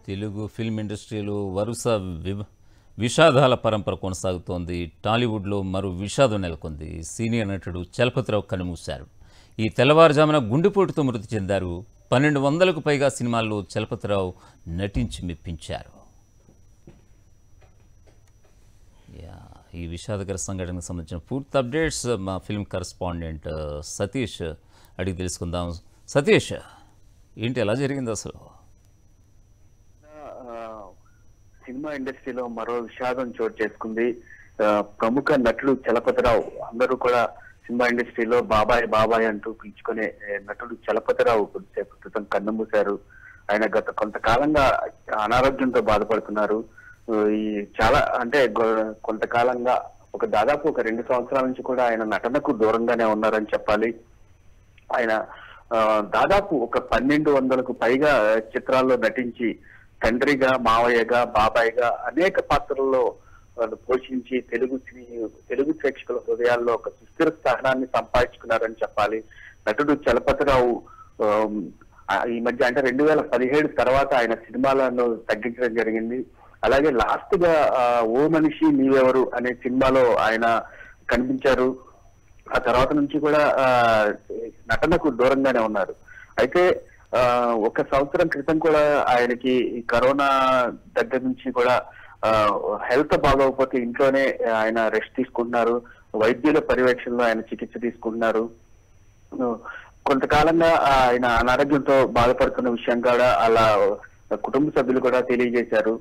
Telugu film ఇండస్ట్రీలో వరుస విభ విషాదాల పరంపర కొనసాగుతోంది టాలీవుడ్లో మరో విషాదం నెలకొంది సీనియర్ నటుడు చలపతిరావు కనుమూశారు ఈ తెల్లవారుజామున గుండెపోటుతో మృతి చెందారు పన్నెండు వందలకు పైగా సినిమాల్లో చలపతిరావు నటించి మెప్పించారు యా, ఈ విషాదకర సంఘటనకు సంబంధించిన పూర్తి అప్డేట్స్ మా ఫిల్మ్ కరస్పాండెంట్ సతీష్ అడిగి తెలుసుకుందాం సతీష్ ఏంటి ఎలా జరిగింది అసలు ఆ, సినిమా ఇండస్ట్రీలో మరో విషాదం చోటు చేసుకుంది ఆ, ప్రముఖ నటుడు చలపతిరావు అందరూ కూడా సినిమా ఇండస్ట్రీలో బాబాయ్ బాబాయ్ అంటూ పిలుచుకునే ఏ, నటుడు చలపతిరావు కొద్దిసేపు క్రితం కన్నుమూశారు ఆయన గత కొంతకాలంగా అనారోగ్యంతో బాధపడుతున్నారు ఆ, ఈ చాలా అంటే గొ- కొంతకాలంగా ఒక దాదాపు ఒక రెండు సంవత్సరాల నుంచి కూడా ఆయన నటనకు దూరంగానే ఉన్నారని చెప్పాలి ఆయన ఆ, దాదాపు ఒక పన్నెండు వందలకు పైగా చిత్రాల్లో నటించి తండ్రిగా మావయ్యగా బాబాయ్గా అనేక పాత్రల్లో వాళ్ళు పోషించి తెలుగు సినీ తెలుగు ప్రేక్షకుల హృదయాల్లో ఒక సుస్థిర స్థానాన్ని సంపాదించుకున్నారని చెప్పాలి నటుడు చలపతిరావు ఆమ్, ఆ, ఈ మధ్య అంటే రెండు వేల పదిహేడు తర్వాత ఆయన సినిమాలను తగ్గించడం జరిగింది అలాగే లాస్ట్ గా ఆ, ఓ మనిషి నీవెవరు అనే సినిమాలో ఆయన కనిపించారు ఆ తర్వాత నుంచి కూడా ఆ, నటనకు దూరంగానే ఉన్నారు అయితే ఆ, ఒక సంవత్సరం క్రితం కూడా ఆయనకి ఈ కరోనా దగ్గర నుంచి కూడా హెల్త్ బాగోకపోతే ఇంట్లోనే ఆయన రెస్ట్ తీసుకుంటున్నారు వైద్యుల పర్యవేక్షణలో ఆయన చికిత్స తీసుకుంటున్నారు ఆ, కొంతకాలంగా ఆయన అనారోగ్యంతో బాధపడుతున్న విషయం కూడా అలా కుటుంబ సభ్యులు కూడా తెలియజేశారు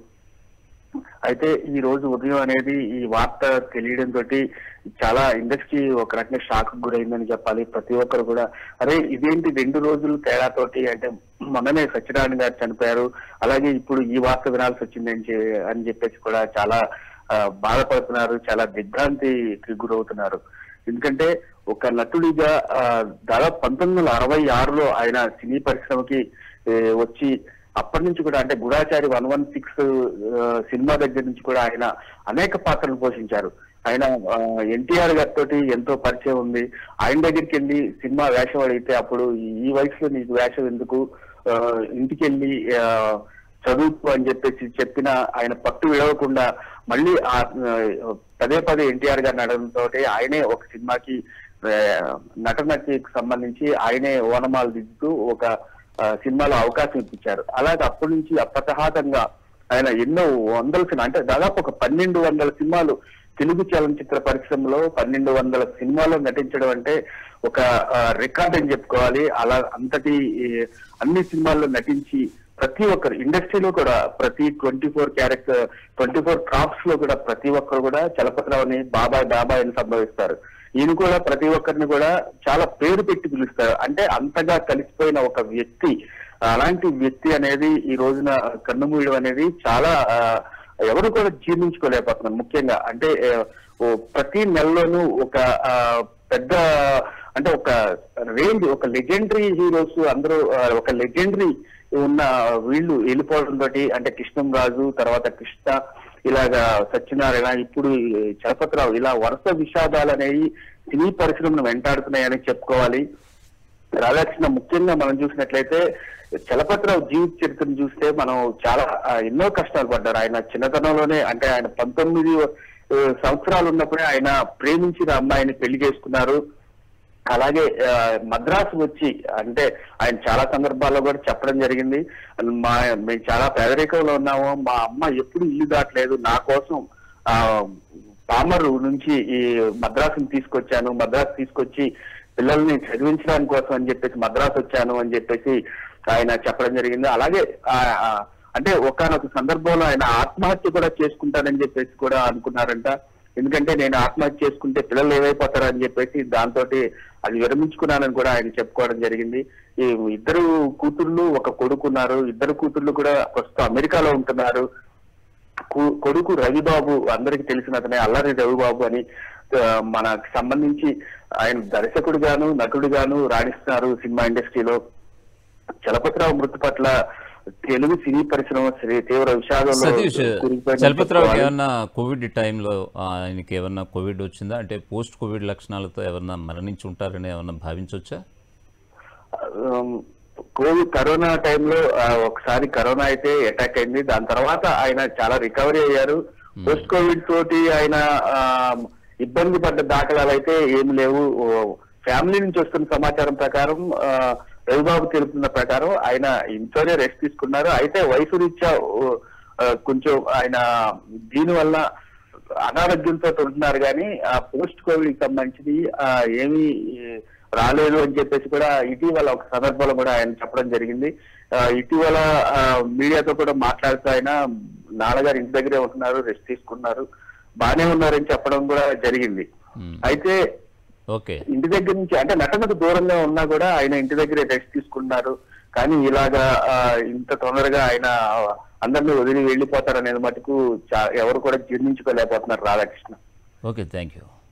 అయితే ఈ రోజు ఉదయం అనేది ఈ వార్త తెలియడం తోటి చాలా ఇండస్ట్రీ ఒక రకంగా షాక్ గురైందని చెప్పాలి ప్రతి ఒక్కరు కూడా అరే ఇదేంటి రెండు రోజులు తేడాతోటి అంటే మొన్ననే సత్యనారాయణ గారు చనిపోయారు అలాగే ఇప్పుడు ఈ వార్త వినాల్సి వచ్చిందని చె- అని చెప్పేసి కూడా చాలా ఆ, బాధపడుతున్నారు చాలా దిగ్భ్రాంతికి గురవుతున్నారు ఎందుకంటే ఒక నటుడిగా ఆ, దాదాపు పంతొమ్మిది వందల అరవై ఆరులో ఆయన సినీ పరిశ్రమకి ఏ, వచ్చి అప్పటి నుంచి కూడా అంటే గుడాచారి వన్ వన్ సిక్స్ సినిమా దగ్గర నుంచి కూడా ఆయన అనేక పాత్రలు పోషించారు ఆయన ఎన్టీఆర్ గారితో ఎంతో పరిచయం ఉంది ఆయన దగ్గరికి వెళ్ళి సినిమా వేషం అడిగితే అప్పుడు ఈ వయసులో నీకు వేషం ఎందుకు ఆ, ఇంటికి వెళ్ళి ఆ, చదువుకు అని చెప్పేసి చెప్పిన ఆయన పట్టు విడవకుండా మళ్ళీ ఆ ఆ, పదే పదే ఎన్టీఆర్ గారిని అడగడంతో ఆయనే ఒక సినిమాకి ఆ, నటనకి సంబంధించి ఆయనే ఓనమాలు దిద్దుతూ ఒక ఆ, సినిమాలో అవకాశం ఇప్పించారు అలాగే అప్పటి నుంచి అప్రతహాతంగా ఆయన ఎన్నో వందల సినిమా అంటే దాదాపు ఒక పన్నెండు వందల సినిమాలు తెలుగు చలనచిత్ర పరిశ్రమలో పన్నెండు వందల సినిమాల్లో నటించడం అంటే ఒక ఆ, రికార్డ్ అని చెప్పుకోవాలి అలా అంతటి ఈ, అన్ని సినిమాల్లో నటించి ప్రతి ఒక్కరు ఇండస్ట్రీలో కూడా ప్రతి twenty four character twenty four crafts లో కూడా ప్రతి ఒక్కరు కూడా చలపతిరావుని బాబాయ్ బాబాయ్ అని సంభవిస్తారు ఈయన కూడా ప్రతి ఒక్కరిని కూడా చాలా పేరు పెట్టి పిలుస్తారు అంటే అంతగా కలిసిపోయిన ఒక వ్యక్తి అలాంటి వ్యక్తి అనేది ఈ రోజున కన్నుమూయడం అనేది చాలా ఆ, ఎవరు కూడా జీర్ణించుకోలేకపోతున్నారు ముఖ్యంగా అంటే ఆ, ఓ ప్రతి నెలలోనూ ఒక ఆ, పెద్ద అంటే ఒక రేంజ్ ఒక లెజెండరీ హీరోస్ అందరూ ఆ, ఒక లెజెండరీ ఉన్న వీళ్ళు వెళ్ళిపోవడం తోటి అంటే కృష్ణం రాజు తర్వాత కృష్ణ ఇలాగా సత్యనారాయణ ఇప్పుడు ఈ చలపతిరావు ఇలా వరుస విషాదాలు అనేవి సినీ పరిశ్రమను వెంటాడుతున్నాయని చెప్పుకోవాలి రాధాకృష్ణ ముఖ్యంగా మనం చూసినట్లయితే చలపతిరావు జీవిత చరిత్రను చూస్తే మనం చాలా ఆ, ఎన్నో కష్టాలు పడ్డారు ఆయన చిన్నతనంలోనే అంటే ఆయన పంతొమ్మిది ఆ, సంవత్సరాలు ఉన్నప్పుడే ఆయన ప్రేమించిన అమ్మాయిని పెళ్లి చేసుకున్నారు అలాగే ఆ, మద్రాసు వచ్చి అంటే ఆయన చాలా సందర్భాల్లో కూడా చెప్పడం జరిగింది మా మేము చాలా పేదరికంలో ఉన్నాము మా అమ్మ ఎప్పుడు ఇల్లు దాటలేదు నా కోసం ఆ పామరు నుంచి ఈ మద్రాసుని తీసుకొచ్చాను మద్రాసు తీసుకొచ్చి పిల్లల్ని చదివించడానికి కోసం అని చెప్పేసి మద్రాసు వచ్చాను అని చెప్పేసి ఆయన చెప్పడం జరిగింది అలాగే ఆ, ఆ, అంటే ఒకనొక సందర్భంలో ఆయన ఆత్మహత్య కూడా చేసుకుంటానని చెప్పేసి కూడా అనుకున్నారంట ఎందుకంటే నేను ఆత్మహత్య చేసుకుంటే పిల్లలు ఏమైపోతారు అని చెప్పేసి దాంతో అది విరమించుకున్నానని కూడా ఆయన చెప్పుకోవడం జరిగింది ఈ ఇద్దరు కూతుర్లు ఒక కొడుకున్నారు ఇద్దరు కూతుర్లు కూడా ప్రస్తుతం అమెరికాలో ఉంటున్నారు కు- కొడుకు రవిబాబు అందరికి తెలిసిన అతనే అల్లరి రవిబాబు అని ఆ, మనకు సంబంధించి ఆయన దర్శకుడు గాను నటుడు గాను రాణిస్తున్నారు సినిమా ఇండస్ట్రీలో చలపతిరావు మృతి పట్ల తెలుగు సినీ పరిశ్రమ శ్రీ- తీవ్ర విషాదంలో సతీష్ కూరుకుపోయిందని చలపతిరావుకి చెప్పుకోవాలి. ఏమన్నా కోవిడ్ టైంలో ఆయనకి ఏమన్నా కోవిడ్ వచ్చిందా అంటే పోస్ట్ కోవిడ్ లక్షణాలతో ఎవరన్నా మరణించి ఉంటారని ఏమన్నా భావించవచ్చా ఆమ్, కోవిడ్ కరోనా టైంలో ఆ, ఒకసారి కరోనా అయితే అటాక్ అయింది దాని తర్వాత ఆయన చాలా రికవరీ అయ్యారు పోస్ట్ కోవిడ్ తోటి ఆయన ఆ, ఇబ్బంది పడ్డ దాఖలాలు అయితే ఏమి లేవు ఓ, ఫ్యామిలీ నుంచి వస్తున్న సమాచారం ప్రకారం ఆ, రవిబాబు తెలుపుతున్న ప్రకారం ఆయన ఇంట్లోనే రెస్ట్ తీసుకున్నారు అయితే వయసు రీత్యా ఓ, ఆ, కొంచెం ఆయన దీని వల్ల అనారోగ్యంతో ఉంటున్నారు కానీ ఆ పోస్ట్ కోవిడ్ కి సంబంధించి ఆ, ఏమీ రాలేదు అని చెప్పేసి కూడా ఇటీవల ఒక సందర్భంలో కూడా ఆయన చెప్పడం జరిగింది ఆ, ఇటీవల ఆ, మీడియాతో కూడా మాట్లాడుతూ ఆయన నాన్నగారు ఇంటి దగ్గరే ఉంటున్నారు రెస్ట్ తీసుకున్నారు బానే ఉన్నారని చెప్పడం కూడా జరిగింది మ్మ్. అయితే ఓకే ఇంటి దగ్గర నుంచి అంటే నటనకు దూరంగా ఉన్నా కూడా ఆయన ఇంటి దగ్గరే రెస్ట్ తీసుకున్నారు కానీ ఇలాగా ఆ, ఇంత తొందరగా ఆయన అందరినీ వదిలి వెళ్ళిపోతారనేది మటుకు చా- ఎవరు కూడా జీర్ణించుకోలేకపోతున్నారు రాధాకృష్ణ ఓకే థ్యాంక్ యూ